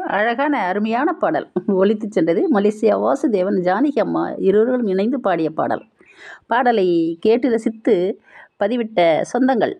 அழகான அருமையான பாடல் ஒலித்து சென்றது மலேசியா வாசுதேவன் ஜானகி அம்மா இருவர்களும் இணைந்து பாடிய பாடல் பாடலை கேட்டு ரசித்து பதிவிட்ட சொந்தங்கள்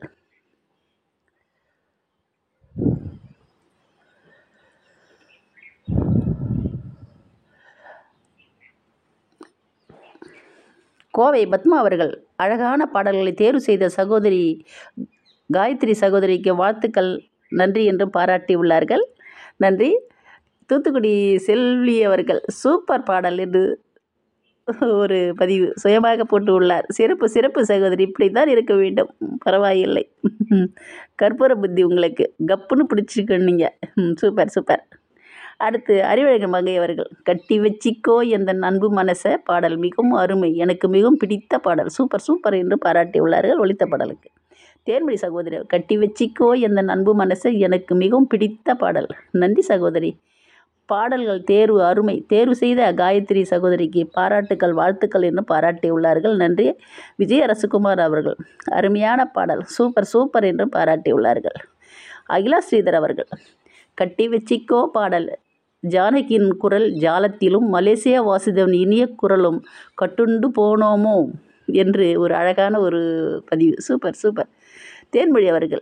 கோவை பத்மா அவர்கள் அழகான பாடல்களை தேர்வு செய்த சகோதரி காயத்ரி சகோதரிக்கு வாழ்த்துக்கள் நன்றி என்றும் பாராட்டியுள்ளார்கள் நன்றி தூத்துக்குடி செல்வி அவர்கள் சூப்பர் பாடல் என்று ஒரு பதிவு சுயமாக போட்டு உள்ளார் சிறப்பு சிறப்பு சகோதரி இப்படி தான் இருக்க வேண்டும் பரவாயில்லை கற்பூர புத்தி உங்களுக்கு கப்புன்னு பிடிச்சிக்கணுங்க சூப்பர் சூப்பர் அடுத்து அறிவழகன் மங்கை அவர்கள் கட்டி வச்சிக்கோ எந்த அன்பு மனச பாடல் மிகவும் அருமை எனக்கு மிகவும் பிடித்த பாடல் சூப்பர் சூப்பர் என்று பாராட்டியுள்ளார்கள் ஒலித்த பாடலுக்கு தேன்மொழி சகோதரி கட்டி வச்சிக்கோ எந்த அன்பு மனசை எனக்கு மிகவும் பிடித்த பாடல் நன்றி சகோதரி பாடல்கள் தேர்வு அருமை தேர்வு செய்த காயத்ரி சகோதரிக்கு பாராட்டுக்கள் வாழ்த்துக்கள் என்று பாராட்டியுள்ளார்கள் நன்றி விஜய் அரசகுமார் அவர்கள் அருமையான பாடல் சூப்பர் சூப்பர் என்று பாராட்டியுள்ளார்கள் அகிலா ஸ்ரீதர் அவர்கள் கட்டி வச்சிக்கோ பாடல் ஜானகியின் குரல் ஜாலத்திலும் மலேசிய வாசுதேவன் இனிய குரலும் கட்டுண்டு போனோமோ என்று ஒரு அழகான ஒரு பதிவு சூப்பர் சூப்பர் தேன்மொழி அவர்கள்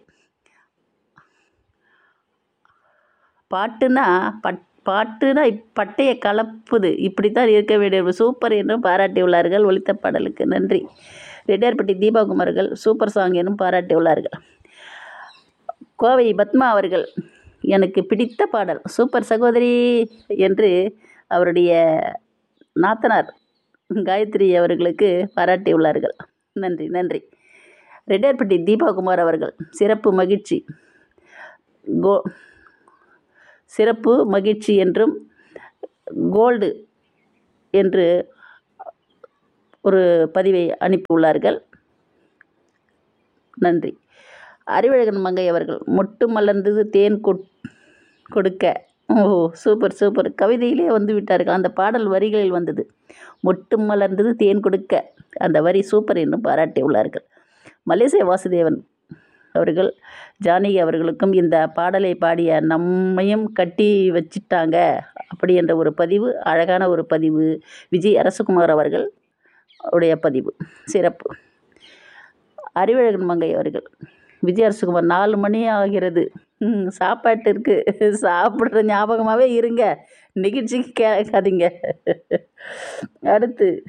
பாட்டுனா பட் பாட்டுனா பட்டையை கலப்புது இப்படி தான் இருக்க வேண்டிய சூப்பர் என்றும் பாராட்டியுள்ளார்கள் ஒலித்த பாடலுக்கு நன்றி ரெட்டியார்பட்டி தீபாகுமார்கள் சூப்பர் சாங் என்றும் பாராட்டியுள்ளார்கள் கோவை பத்மா அவர்கள் எனக்கு பிடித்த பாடல் சூப்பர் சகோதரி என்று அவருடைய நாத்தனார் காயத்ரி அவர்களுக்கு பாராட்டியுள்ளார்கள் நன்றி நன்றி ரெட்டியார்பட்டி தீபாகுமார் அவர்கள் சிறப்பு மகிழ்ச்சி கோ சிறப்பு மகிழ்ச்சி என்றும் கோல்டு என்று ஒரு பதிவை அனுப்பியுள்ளார்கள் நன்றி அறிவழகன் மங்கை அவர்கள் மொட்டு மலர்ந்தது தேன் கொடுக்க ஓ சூப்பர் சூப்பர் கவிதையிலே வந்து விட்டார்கள் அந்த பாடல் வரிகளில் வந்தது மொட்டு மலர்ந்தது தேன் கொடுக்க அந்த வரி சூப்பர் என்றும் பாராட்டியுள்ளார்கள் மலேசிய வாசுதேவன் அவர்கள் ஜானகி அவர்களுக்கும் இந்த பாடலை பாடிய நம்மையும் கட்டி வச்சிட்டாங்க அப்படி என்ற ஒரு பதிவு அழகான ஒரு பதிவு விஜய் அரசகுமார் அவர்கள் உடைய பதிவு சிறப்பு அறிவழகன் மங்கை அவர்கள் விஜய் அரசகுமார் நாலு மணி ஆகிறது சாப்பாட்டிற்கு சாப்பிட்ற ஞாபகமாகவே இருங்க நிகழ்ச்சிக்கு கேட்காதீங்க அடுத்து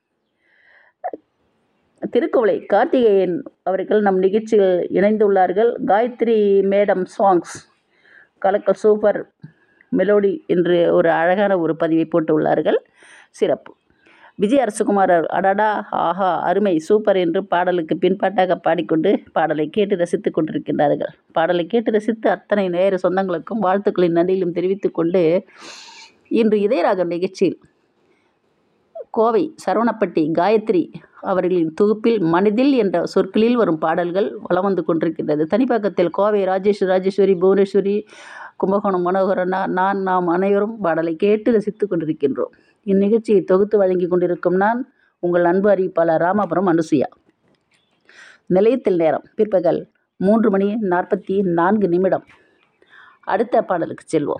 திருக்குவளை கார்த்திகேயன் அவர்கள் நம் நிகழ்ச்சியில் இணைந்துள்ளார்கள் காயத்ரி மேடம் சாங்ஸ் கலக்கல் சூப்பர் மெலோடி என்று ஒரு அழகான ஒரு பதிவை போட்டுள்ளார்கள் சிறப்பு விஜய் அரசகுமார் அடடா ஆஹா அருமை சூப்பர் என்று பாடலுக்கு பின்பாட்டாக பாடிக்கொண்டு பாடலை கேட்டு ரசித்து கொண்டிருக்கின்றார்கள் பாடலை கேட்டு ரசித்து அத்தனை நேர சொந்தங்களுக்கும் வாழ்த்துக்களின் நன்றியிலும் தெரிவித்துக் கொண்டு இன்று இதயராக நிகழ்ச்சியில் கோவை சரவணப்பட்டி காயத்ரி அவர்களின் தொகுப்பில் மனதில் என்ற சொற்களில் வரும் பாடல்கள் வலம் வந்து கொண்டிருக்கின்றது தனிப்பக்கத்தில் கோவை ராஜேஷ் ராஜேஸ்வரி புவனேஸ்வரி கும்பகோணம் மனோகரனா நான் நாம் அனைவரும் பாடலை கேட்டு ரசித்து கொண்டிருக்கின்றோம் இந்நிகழ்ச்சியை தொகுத்து வழங்கி கொண்டிருக்கும் நான் உங்கள் அன்பு அறிவிப்பாளர் ராமாபுரம் அனுசுயா நிலையத்தில் நேரம் பிற்பகல் மூன்று மணி நாற்பத்தி நான்கு நிமிடம் அடுத்த பாடலுக்கு செல்வோம்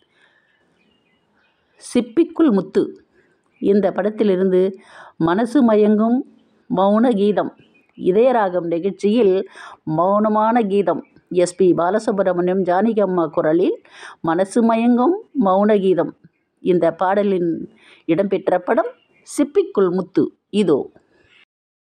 சிப்பிக்குள் முத்து இந்த படத்திலிருந்து மனசு மயங்கும் மௌன கீதம் இதயராகம் நிகழ்ச்சியில் மௌனமான கீதம் எஸ்பி பாலசுப்ரமணியம் ஜானகி அம்மா குரலில் மனசு மயங்கும் மௌன கீதம் இந்த பாடலின் இடம்பெற்ற படம் சிப்பிக்குள் முத்து இதோ